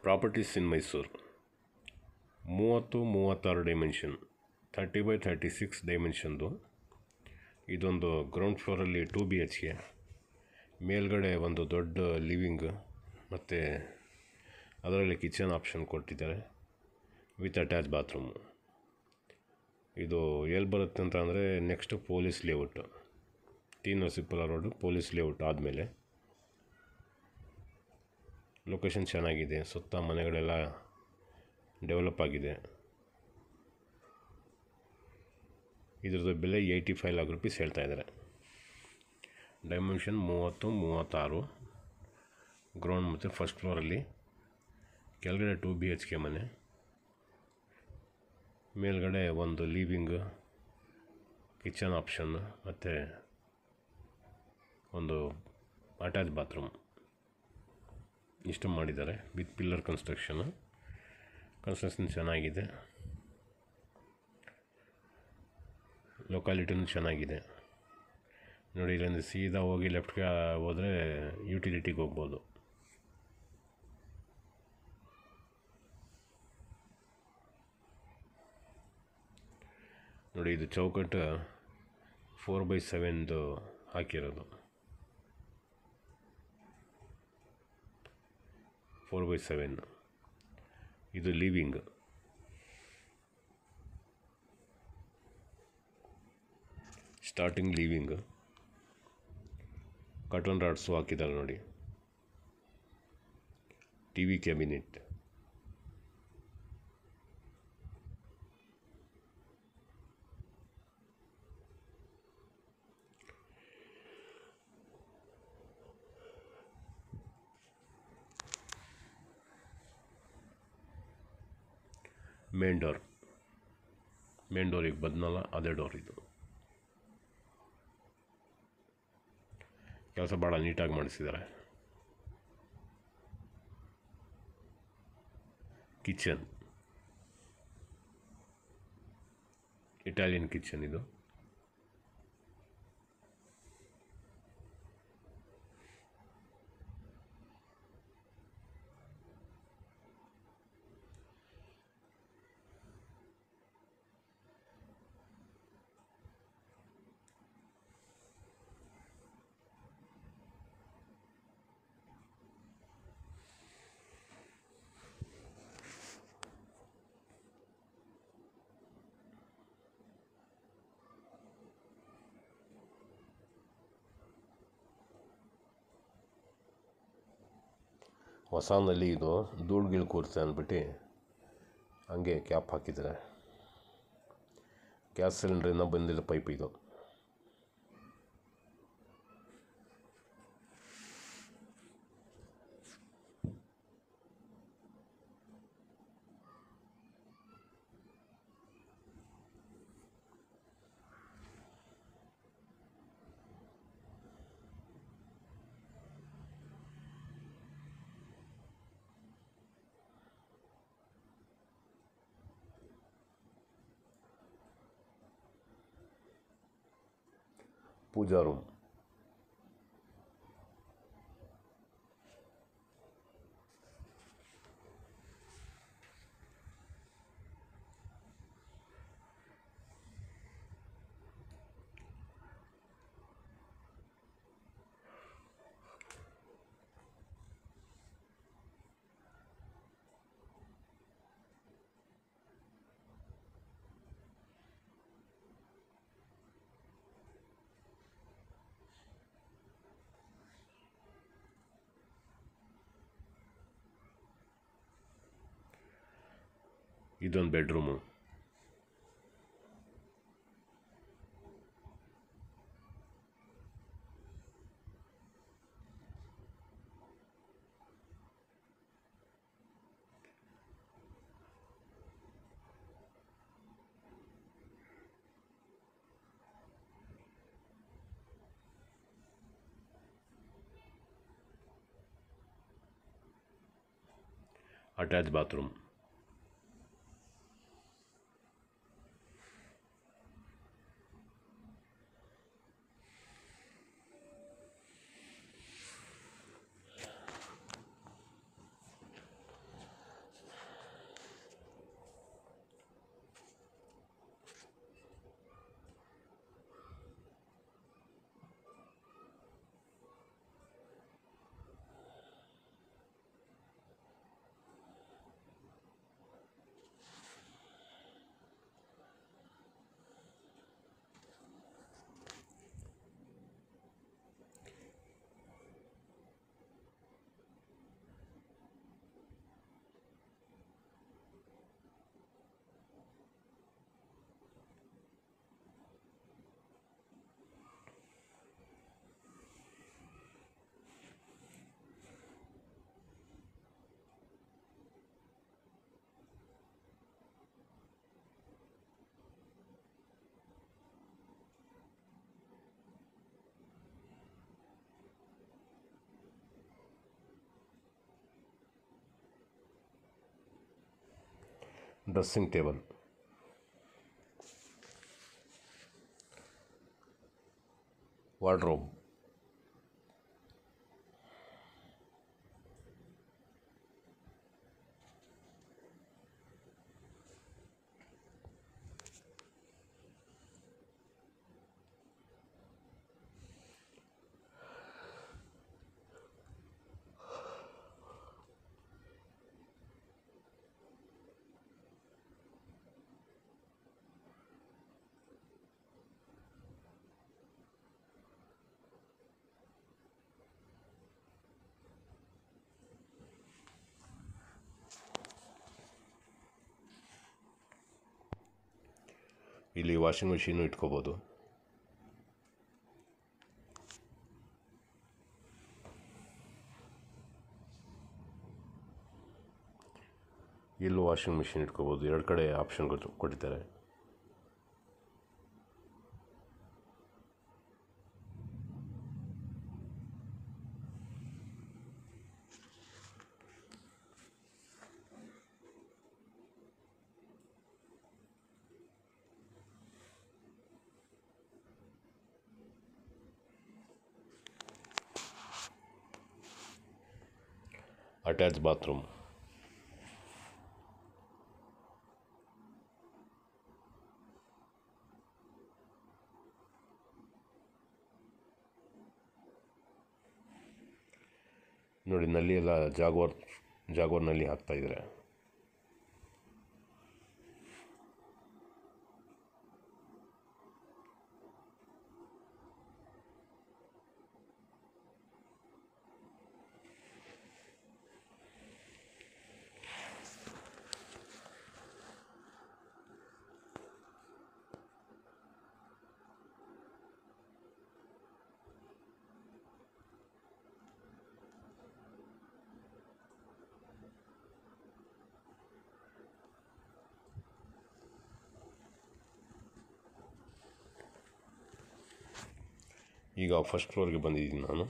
properties ಇನ್ ಮೈಸೂರು ಮೂವತ್ತು ಮೂವತ್ತಾರು dimension thirty by thirty six ಡೈಮೆನ್ಷನ್ದು ಇದೊಂದು ಗ್ರೌಂಡ್ ಫ್ಲೋರಲ್ಲಿ ಟೂ ಬಿ ಎಚ್ ಕೆ ಮೇಲ್ಗಡೆ ಒಂದು ದೊಡ್ಡ ಲಿವಿಂಗ್ ಮತ್ತು ಅದರಲ್ಲಿ ಕಿಚನ್ ಆಪ್ಷನ್ ಕೊಟ್ಟಿದ್ದಾರೆ ವಿತ್ ಅಟ್ಯಾಚ್ ಬಾತ್ರೂಮು ಇದು ಎಲ್ಲಿ ಬರುತ್ತೆ ಅಂತ ಅಂದರೆ next police layout T Narasipura road police layout ಆದಮೇಲೆ ಲೊಕೇಶನ್ ಚೆನ್ನಾಗಿದೆ ಸುತ್ತ ಮನೆಗಳೆಲ್ಲ ಡೆವಲಪ್ ಆಗಿದೆ ಇದ್ರದ್ದು ಬೆಲೆ ಏಯ್ಟಿ ಫೈವ್ ಲ್ಯಾಕ್ ರುಪೀಸ್ ಹೇಳ್ತಾ ಇದ್ದಾರೆ ಡೈಮೆನ್ಷನ್ ಮೂವತ್ತು ಮೂವತ್ತಾರು ಗ್ರೌಂಡ್ ಮತ್ತು ಫಸ್ಟ್ ಫ್ಲೋರಲ್ಲಿ ಕೆಳಗಡೆ ಟೂ ಬಿ ಎಚ್ ಕೆ ಮನೆ ಮೇಲ್ಗಡೆ ಒಂದು ಲಿವಿಂಗ್ ಕಿಚನ್ ಆಪ್ಷನ್ ಮತ್ತು ಒಂದು ಅಟ್ಯಾಚ್ ಬಾತ್ರೂಮ್ ಇಷ್ಟು ಮಾಡಿದ್ದಾರೆ ವಿತ್ ಪಿಲ್ಲರ್ ಕನ್ಸ್ಟ್ರಕ್ಷನು ಕನ್ಸ್ಟ್ರಕ್ಷನ್ ಚೆನ್ನಾಗಿದೆ ಲೊಕ್ಯಾಲಿಟಿನೂ ಚೆನ್ನಾಗಿದೆ ನೋಡಿ ಇಲ್ಲಿಂದ ಸೀದಾ ಹೋಗಿ ಲೆಫ್ಟ್ಗೆ ಹೋದರೆ ಯುಟಿಲಿಟಿಗೆ ಹೋಗ್ಬೋದು ನೋಡಿ ಇದು ಚೌಕಟ್ಟು ಫೋರ್ ಬೈ ಸೆವೆನ್ದು ಹಾಕಿರೋದು ಫೋರ್ ಬೈ ಸೆವೆನ್ ಇದು living starting living curtain rods ಹಾಕಿದ್ದಾರೆ ನೋಡಿ T V cabinet main door main ಡೋರಿಗೆ ಬದನಲ್ಲ ಅದೇ ಡೋರ್ ಇದು ಕೆಲಸ ಭಾಳ ನೀಟಾಗಿ ಮಾಡಿಸಿದ್ದಾರೆ ಕಿಚನ್ ಇಟಾಲಿಯನ್ ಕಿಚನ್ ಇದು ಹೊಸನಲ್ಲಿ ಇದು ಧೂಳು ಗೀಳು ಕೂರುತ್ತೆ ಅಂದ್ಬಿಟ್ಟು ಹಂಗೆ ಕ್ಯಾಪ್ ಹಾಕಿದ್ದಾರೆ ಗ್ಯಾಸ್ ಸಿಲಿಂಡ್ರಿಂದ ಬಂದಿರೋ ಪೈಪ್ ಇದು ಪೂಜಾ ರೂಮ್ ಇದೊಂದು bedroom attach bathroom dressing table wardrobe ಇಲ್ಲಿ ವಾಷಿಂಗ್ ಮೆಷೀನು ಇಟ್ಕೋಬೋದು ಇಲ್ಲೂ ವಾಷಿಂಗ್ ಮೆಷಿನ್ ಇಟ್ಕೋಬೋದು ಎರಡು ಕಡೆ ಆಪ್ಷನ್ ಕೊಟ್ಟಿದ್ದಾರೆ ಅಟ್ಯಾಚ್ ಬಾತ್ರೂಮ್ ನೋಡಿ ನಲ್ಲಿ ಎಲ್ಲ ಜಾಗ್ವಾರ್ ಜಾಗ್ವಾರ್ ನಲ್ಲಿ ಹಾಕ್ತಾ ಇದ್ದಾರೆ ಈಗ ಫಸ್ಟ್ ಫ್ಲೋರ್ಗೆ ಬಂದಿದ್ದೀನಿ ನಾನು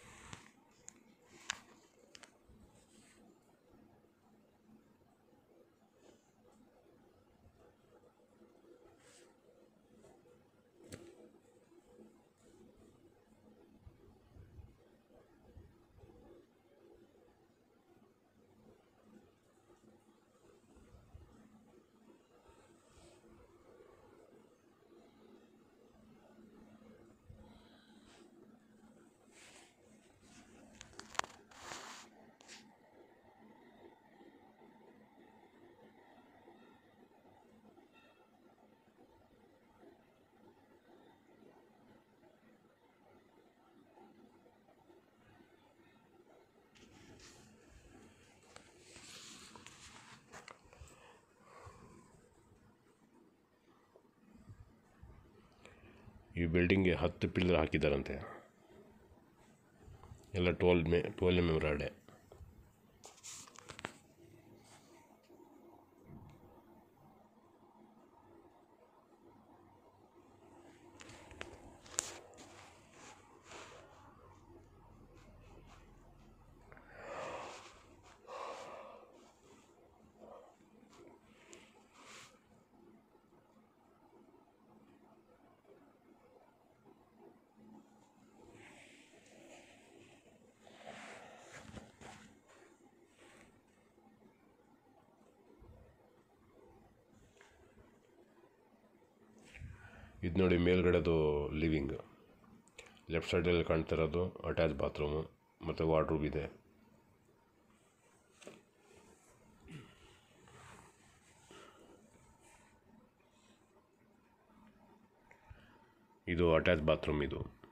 ಈ ಬಿಲ್ಡಿಂಗ್ಗೆ ಹತ್ತು ಪಿಲ್ಲರ್ ಹಾಕಿದ್ದಾರಂತೆ ಎಲ್ಲ ಟೋಲ್ ಮೇ ಟೋಲ್ ಎಮ್ ರಾಡೆ ಇದು ನೋಡಿ ಮೇಲ್ಗಡೆದು ಲಿವಿಂಗ್ ಲೆಫ್ಟ್ ಸೈಡಲ್ಲಿ ಕಾಣ್ತಿರೋದು ಅಟ್ಯಾಚ್ ಬಾತ್ರೂಮು ಮತ್ತು ವಾರ್ಡ್ರೂಮ್ ಇದೆ ಇದು ಅಟ್ಯಾಚ್ ಬಾತ್ರೂಮ್ ಇದು